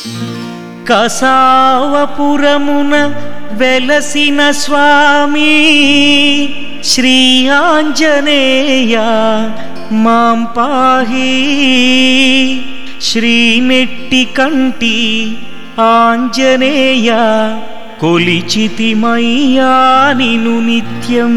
కసావపురమున వెలసిన స్వామి శ్రీ ఆంజనేయ మాం పాహి శ్రీ నెట్టి కంటి ఆంజనేయ కొలిచితిమయ్యా నిను నిత్యం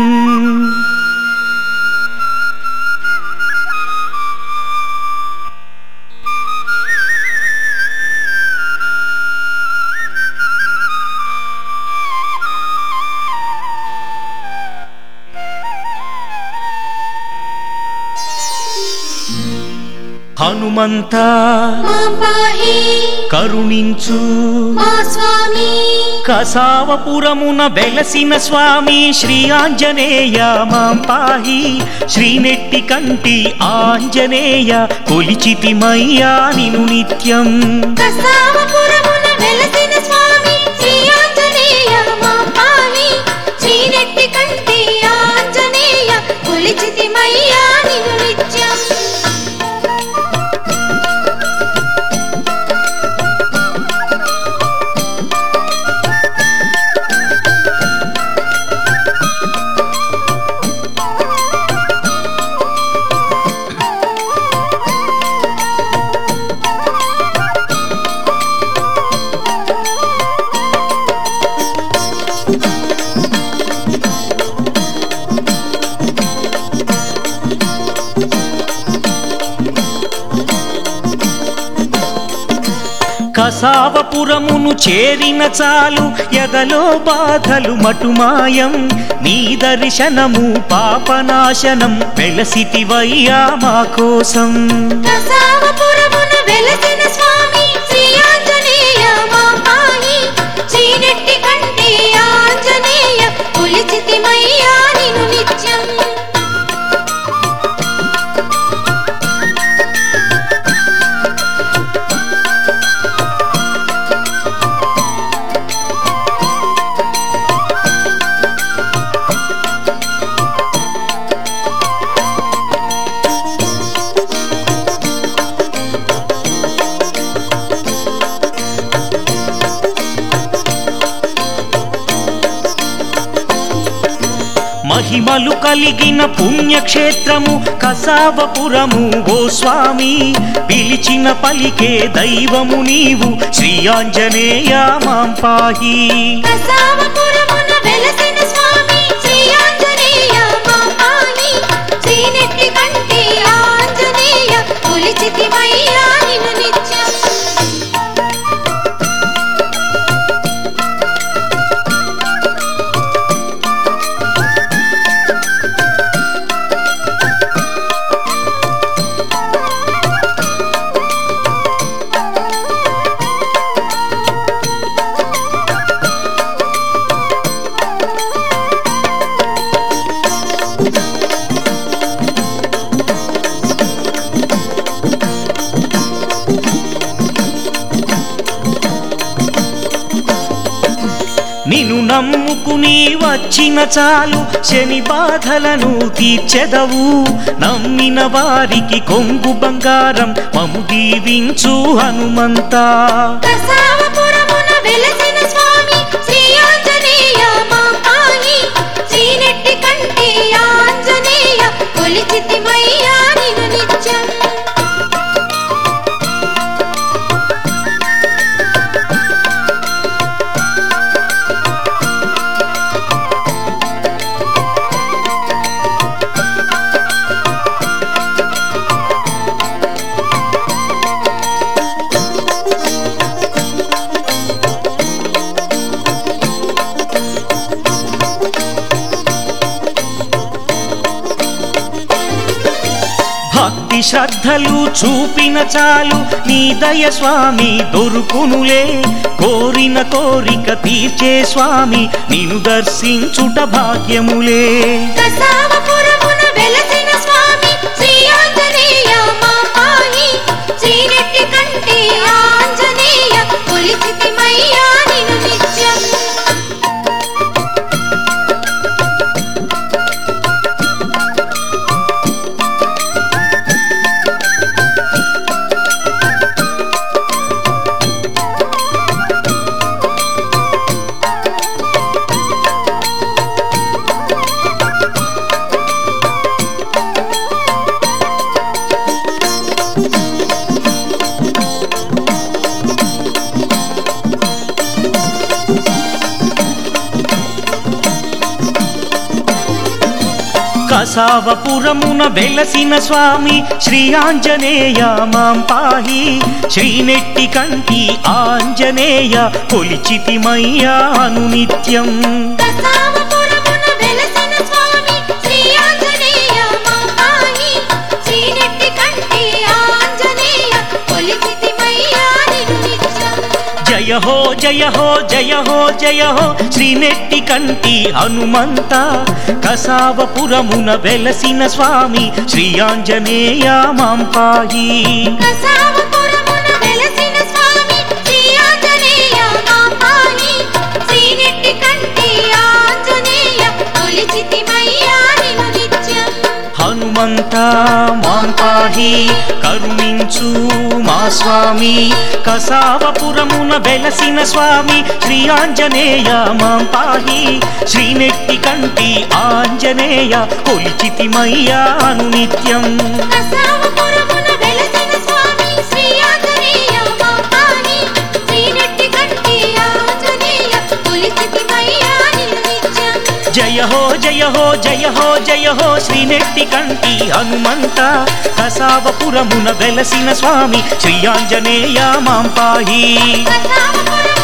హనుమంత మాం పాహి కరుణించు మా స్వామి కసావపురమున వెలసిన స్వామి శ్రీ ఆంజనేయ మాం పాహి శ్రీనెట్టి కంటి ఆంజనేయ కొలిచితిమయ్యా నిను నిత్యం కసావపురమున వెలసిన స్వామి శ్రీ ఆంజనేయ మా పాహి శ్రీనెట్టి కంటి ఆంజనేయ కొలిచితిమయ్యా నిన్ను నిత్యం కసావపురమును చేరిన చాలు ఎదలో బాధలు మటుమాయం నీ దర్శనము పాపనాశనం వెలసితివయ్యా మా కోసం కసావపురమున వెలసిన స్వామి శ్రీ ఆంజనేయ మా పాహి శ్రీనెట్టి కంటి ఆంజనేయ కొలిచితిమయ్యా నిన్ను నిత్యం మహిమలు కలిగిన పుణ్యక్షేత్రము కసావపురము ఓ స్వామి పిలిచిన పలికే దైవము నీవు శ్రీ ఆంజనేయ మాం పాహి కసావపురమున వెలసిన స్వామి శ్రీ ఆంజనేయ మా పాహి శ్రీనెట్టి కంటి ఆంజనేయ కొలిచితిమయ్యా నిన్ను నిత్యం నిన్ను నమ్ముకుని వచ్చిన చాలు శని బాధలను తీర్చెదవు నమ్మిన వారికి కొంగు బంగారం మము దీవించు హనుమంతా కసావపురమున వెలసిన స్వామి శ్రీ ఆంజనేయ మా పాహి శ్రీనెట్టి కంటి ఆంజనేయ కొలిచితిమయ్యా నిన్ను నిత్యం భక్తి శ్రద్ధలు చూపిన చాలు నీ దయ స్వామి దొరుకునులే కోరిన కోరిక తీర్చే స్వామి నిన్ను దర్శించుట భాగ్యములే కసావపురమున వెలసిన స్వామి శ్రీ ఆంజనేయ మా పాహి శ్రీనెట్టి కంటి ఆంజనేయ కొలిచితిమయ్యా నిన్ను నిత్యం కసావపురమున వెలసిన స్వామి శ్రీ ఆంజనేయ మాం పాహి శ్రీనెట్టి కంటి ఆంజనేయ కొలిచితిమయ్యా అనునిత్యం కసావపురమున వెలసిన స్వామి శ్రీ ఆంజనేయ మా పాహి శ్రీనెట్టి కంటి ఆంజనేయ కొలిచితిమయ్యా నిన్ను నిత్యం జయ హో జయ హో జయ హో జయ హో శ్రీనెట్టి కంటి హనుమంత కసావపురమున వెలసిన స్వామి శ్రీ ఆంజనేయ మాం పాహి కసావపురమున వెలసిన స్వామి శ్రీ ఆంజనేయ మా పాహి శ్రీనెట్టి కంటి ఆంజనేయ కొలిచితిమయ్యా నిన్ను నిత్యం హనుమంత మాం పాహి కరుణించు మా స్వామి కసావపురమున వెలసిన స్వామి శ్రీ ఆంజనేయ మాం పాహి శ్రీనెట్టి కంటి ఆంజనేయ కొలిచితిమయ్యా అనునిత్యం కసావపురమున వెలసిన స్వామి శ్రీ ఆంజనేయ మా పాహి శ్రీనెట్టి కంటి ఆంజనేయ కొలిచితిమయ్యా నిన్ను నిత్యం జయ హో జయ హో జయ హో జయ హో శ్రీనెట్టి కంటి హనుమంత కసావపురమున వెలసిన స్వామి శ్రీ ఆంజనేయ మాం పాహి కసావపురమున